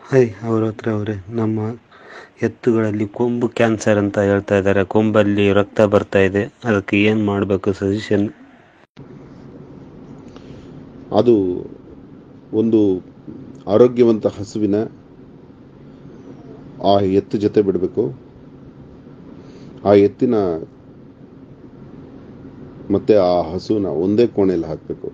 hi ಅವ್ರ ಹತ್ರ ಅವರೇ ನಮ್ಮ ಎತ್ತುಗಳಲ್ಲಿ ಕೊಂಬು ಕ್ಯಾನ್ಸರ್ ಅಂತ ಹೇಳ್ತಾ ಇದ್ದಾರೆ ಕೊಂಬಲ್ಲಿ ರಕ್ತ ಬರ್ತಾ ಇದೆ ಅದಕ್ಕೆ ಏನು ಮಾಡಬೇಕು ಸಜೆಷನ್ ಅದು ಒಂದು ಆರೋಗ್ಯವಂತ ಹಸುವಿನ ಆ ಎತ್ತು ಜೊತೆ ಬಿಡಬೇಕು ಆ ಎತ್ತಿನ ಮತ್ತೆ ಆ ಹಸುವಿನ ಒಂದೇ ಕೋಣೆಯಲ್ಲಿ ಹಾಕಬೇಕು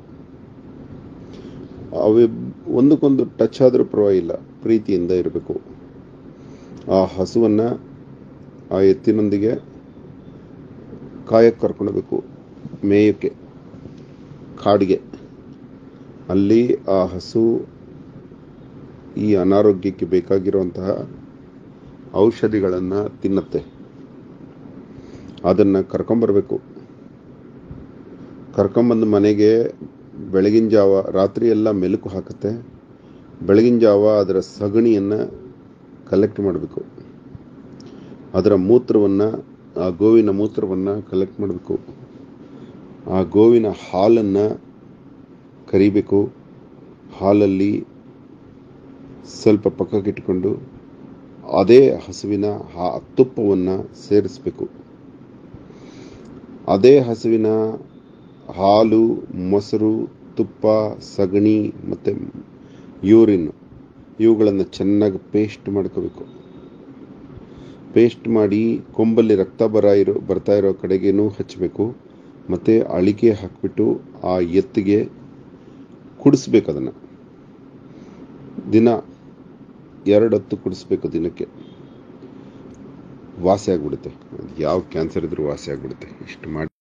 ಅವು ಒಂದಕ್ಕೊಂದು ಟಚ್ ಆದರೂ ಪರವಾಗಿಲ್ಲ ಪ್ರೀತಿಯಿಂದ ಇರಬೇಕು ಆ ಹಸುವನ್ನ ಆ ಎತ್ತಿನೊಂದಿಗೆ ಕಾಯಕ್ಕೆ ಕರ್ಕೊಂಡೋಗ್ಬೇಕು ಮೇಯಕ್ಕೆ ಕಾಡಿಗೆ ಅಲ್ಲಿ ಆ ಹಸು ಈ ಅನಾರೋಗ್ಯಕ್ಕೆ ಬೇಕಾಗಿರುವಂತಹ ಔಷಧಿಗಳನ್ನು ತಿನ್ನುತ್ತೆ ಅದನ್ನು ಕರ್ಕೊಂಬರ್ಬೇಕು ಕರ್ಕೊಂಬಂದು ಮನೆಗೆ ಬೆಳಗಿನ ಜಾವ ರಾತ್ರಿ ಎಲ್ಲ ಮೆಲುಕು ಹಾಕುತ್ತೆ ಬೆಳಗಿನ ಜಾವ ಅದರ ಸಗಣಿಯನ್ನು ಕಲೆಕ್ಟ್ ಮಾಡಬೇಕು ಅದರ ಮೂತ್ರವನ್ನು ಆ ಗೋವಿನ ಮೂತ್ರವನ್ನು ಕಲೆಕ್ಟ್ ಮಾಡಬೇಕು ಆ ಗೋವಿನ ಹಾಲನ್ನು ಕರಿಬೇಕು ಹಾಲಲ್ಲಿ ಸ್ವಲ್ಪ ಪಕ್ಕಕ್ಕಿಟ್ಕೊಂಡು ಅದೇ ಹಸುವಿನ ಹಾ ತುಪ್ಪವನ್ನು ಸೇರಿಸಬೇಕು ಅದೇ ಹಸುವಿನ ಹಾಲು ಮೊಸರು ತುಪ್ಪ ಸಗಣಿ ಮತ್ತು ಯೂರಿನ್ ಇವುಗಳನ್ನು ಚೆನ್ನಾಗಿ ಪೇಸ್ಟ್ ಮಾಡ್ಕೋಬೇಕು ಪೇಸ್ಟ್ ಮಾಡಿ ಕೊಂಬಲ್ಲಿ ರಕ್ತ ಬರ ಇರೋ ಬರ್ತಾ ಇರೋ ಕಡೆಗೇನೂ ಹಚ್ಚಬೇಕು ಮತ್ತು ಅಳಿಕೆ ಹಾಕಿಬಿಟ್ಟು ಆ ಎತ್ತಿಗೆ ಕುಡಿಸ್ಬೇಕು ಅದನ್ನು ದಿನ ಎರಡು ಹೊತ್ತು ಕುಡಿಸ್ಬೇಕು ದಿನಕ್ಕೆ ವಾಸಿ ಆಗ್ಬಿಡುತ್ತೆ ಯಾವ ಕ್ಯಾನ್ಸರ್ ಇದ್ರೂ ವಾಸಿ ಆಗ್ಬಿಡುತ್ತೆ ಇಷ್ಟು ಮಾಡಿ